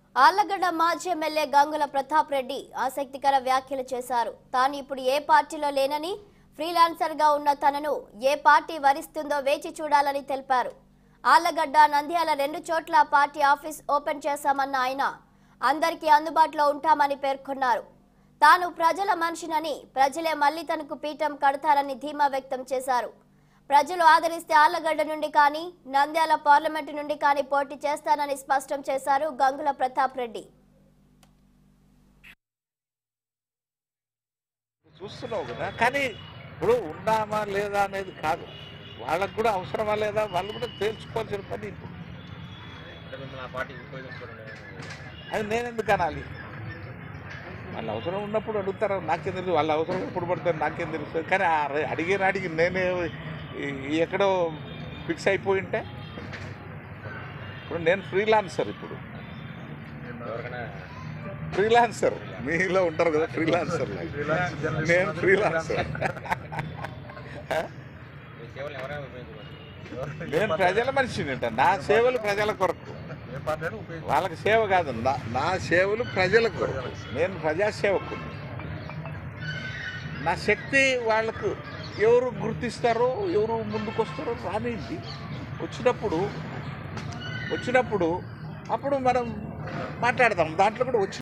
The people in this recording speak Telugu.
ఆళ్లగడ్డ మాజీ ఎమ్మెల్యే గంగుల ప్రతాప్ రెడ్డి ఆసక్తికర వ్యాఖ్యలు చేశారు తాను ఇప్పుడు ఏ పార్టీలో లేనని ఫ్రీలాన్సర్ గా ఉన్న తనను ఏ పార్టీ వరిస్తుందో వేచి చూడాలని తెలిపారు ఆళ్లగడ్డ నంద్యాల రెండు చోట్ల పార్టీ ఆఫీస్ ఓపెన్ చేశామన్న ఆయన అందరికీ అందుబాటులో ఉంటామని పేర్కొన్నారు తాను ప్రజల మనిషినని ప్రజలే మళ్లీ తనకు పీఠం కడతారని ధీమా వ్యక్తం చేశారు ప్రజలు ఆదరిస్తే ఆళ్లగడ్డ నుండి కానీ నంద్యాల పార్లమెంటు నుండి కానీ పోటీ చేస్తానని స్పష్టం చేశారు గంగుల ప్రతాప్ రెడ్డి చూస్తున్నావు కదా కానీ ఇప్పుడు ఉన్నామా లేదా అనేది కాదు వాళ్ళకు కూడా అవసరమా లేదా వాళ్ళు కూడా తేల్చుకోవాల్సిన పని ఇప్పుడు అంటే మిమ్మల్ని ఆ పార్టీకి ఉపయోగించుకోవడం అది నేను ఎందుకు అనాలి వాళ్ళ అవసరం ఉన్నప్పుడు అడుగుతారు నాకేం తెలుసు వాళ్ళ అవసరం ఎప్పుడు పడతారు నాకేం తెలుసు కానీ ఆ రే- అడిగిన అడిగి నేను ఈ- ఎక్కడో ఫిక్స్ అయిపోయి ఉంటే ఇప్పుడు నేను ఫ్రీలాన్సర్ ఇప్పుడు ఎవరికైనా ఫ్రీలాన్సర్ మీలో ఉంటారు కదా ఫ్రీలాన్సర్ నేను ఫ్రీలాన్సర్ మీ సేవలు ఎవరైనా ఉపయోగించుకోవచ్చు నేను ప్రజల మనిషిని అంట నా సేవలు ప్రజల కొరకు వాళ్ళకి సేవ కాదు నా నా సేవలు ప్రజల కొరకు నేను ప్రజాసేవకు నా శక్తి వాళ్ళకు ఎవరు గుర్తిస్తారో ఎవరు ముందుకు వస్తారో రానిది వచ్చినప్పుడు వచ్చినప్పుడు అప్పుడు మనం మాట్లాడదాం దాంట్లో కూడా వచ్చి